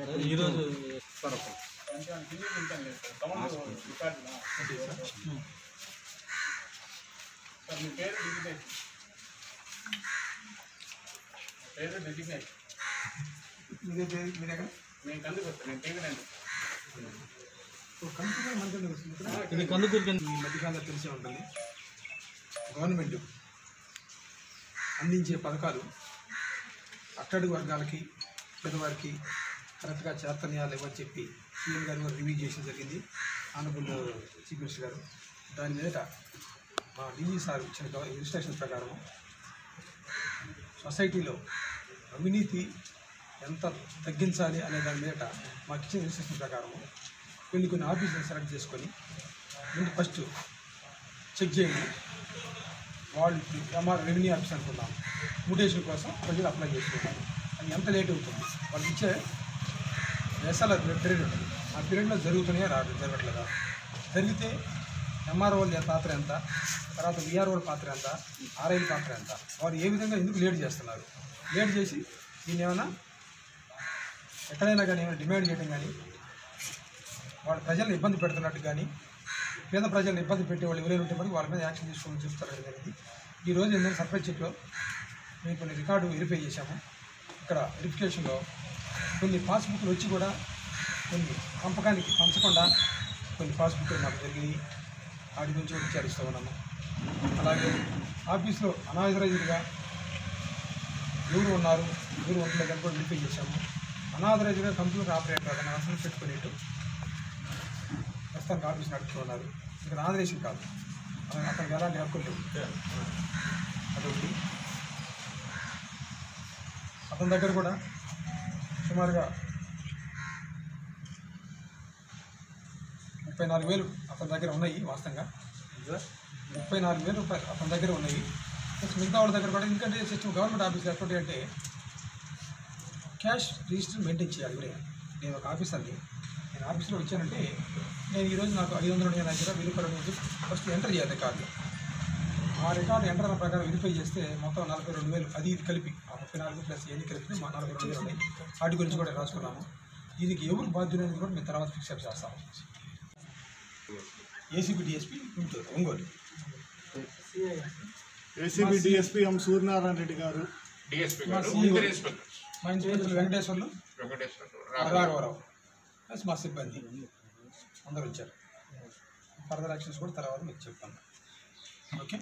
ఈరోజు సార్ మీ పేరు డిజిగ్నేట్ పేరు డిజిగ్నేట్ మీదే పేరు మీ దగ్గర నేను కందుకు వస్తాను నేను టీవీ కంప్యూటర్ మంత్రులు వస్తుంది ఇది కందుకూరు కింద ఈ మధ్యకాలంలో తెలిసే ఉంటుంది గవర్నమెంట్ అందించే పథకాలు అట్టడుగు వర్గాలకి పేదవారికి కరెక్ట్గా చేతన్యాలు ఇవ్వని చెప్పి సీఎం గారు కూడా రివ్యూ చేయడం జరిగింది ఆనరబుల్ చీఫ్ మినిస్టర్ గారు దాని మీద మా డీజీ సార్ ఇచ్చిన గవ- ఇన్స్ట్రక్షన్ ప్రకారం సొసైటీలో అవినీతి ఎంత తగ్గించాలి అనే దాని మీద మాకు ఇచ్చిన ఇన్స్ట్రక్షన్ ప్రకారం కొన్ని కొన్ని ఆఫీసులు సెలెక్ట్ చేసుకొని ముందు ఫస్ట్ చెక్ చేయండి వాళ్ళు ఎంఆర్ రెవెన్యూ ఆఫీస్ అనుకున్నాం మ్యూటేషన్ కోసం ప్రజలు అప్లై చేసుకున్నారు అది ఎంత లేట్ అవుతుంది వాళ్ళకి ఇచ్చే ఎస్ఎల్ పీరియడ్ ఉంటుంది ఆ పీరియడ్లో జరుగుతున్నాయా రాదు జరగట్లేదా జరిగితే ఎంఆర్ఓ వాళ్ళ పాత్ర ఎంత తర్వాత విఆర్ఓ పాత్ర ఎంత ఆర్ఐల పాత్ర ఎంత వారు ఏ విధంగా ఎందుకు లేట్ చేస్తున్నారు లేట్ చేసి దీన్ని ఏమైనా ఎక్కడైనా కానీ ఏమైనా డిమాండ్ చేయడం కానీ వాళ్ళ ప్రజలను ఇబ్బంది పెడుతున్నట్టు కానీ పేద ప్రజలను ఇబ్బంది పెట్టే వాళ్ళు ఎవరైనా ఉంటే మరి వాళ్ళ మీద యాక్షన్ తీసుకోవాలని చూస్తారు జరిగింది ఈ రోజు ఏంటంటే సర్పంచ్ చెక్లో మేము కొన్ని రికార్డు వెరిఫై చేశాము ఇక్కడ వెరిఫికేషన్లో కొన్ని పాస్బుక్లు వచ్చి కూడా కొన్ని పంపకానికి పంచకుండా కొన్ని పాస్బుక్లు మాకు జరిగినాయి వాటి గురించి కూడా విచారిస్తూ ఉన్నాము అలాగే ఆఫీస్లో అనాథరైజ్డ్గా ఎవరు ఉన్నారు ఎవరు ఉండలేదని కూడా వెరిఫై చేశాము అనాథరైజ్డ్గా కంప్యూటర్ ఆపరేటర్ అతను అవసరం పెట్టుకునేట్టు ప్రస్తుతానికి ఆఫీస్ నడుపుతున్నారు ఇక్కడ ఆంధ్రేషన్ కాదు అతను అతనికి ఎలాంటి హక్కులు లేవు అదొకటి అతని దగ్గర కూడా సుమారుగా ముప్పై నాలుగు వేలు అతని దగ్గర ఉన్నాయి వాస్తవంగా ముప్పై నాలుగు వేలు రూపాయలు అతని దగ్గర ఉన్నాయి ప్లస్ మిగతా వాళ్ళ దగ్గర కూడా ఎందుకంటే సిస్టమ్ గవర్నమెంట్ ఆఫీస్ ఎటువంటి అంటే క్యాష్ రిజిస్టర్ మెయింటైన్ చేయాలి ఎవరైనా నేను ఒక ఆఫీసర్ని నేను ఆఫీస్లో వచ్చానంటే నేను ఈరోజు నాకు ఐదు వందల ఎనభై దగ్గర వెయ్యి రూపాయలు ఉంది. ఫస్ట్ ఎంటర్ చేయాలి రికార్డు ఆ రికార్డు ఎంటర్ అయిన ప్రకారం వెరిఫై చేస్తే మొత్తం నలభై రెండు వేలు అది ఇది కలిపి ఆ ముప్పై నాలుగు ప్లస్ ఎన్ని కలిపి మా నలభై రెండు వేలు ఉన్నాయి వాటి గురించి కూడా రాసుకున్నాము దీనికి ఎవరు బాధ్యులు అనేది కూడా మేము తర్వాత ఫిక్స్ అప్ చేస్తాము ACB DSP Guntur Ongole ACB DSP M Suryanarayana Reddy garu DSP మా గారు CEO ఇద్దరు ఇన్స్పెక్టర్ మా ఇన్స్పెక్టర్ వెంకటేశ్వర్లు వెంకటేశ్వర రాఘవరావు ప్లస్ మా సిబ్బంది అందరూ వచ్చారు ఫర్దర్ యాక్షన్స్ కూడా తర్వాత మీకు చెప్తాను ఓకే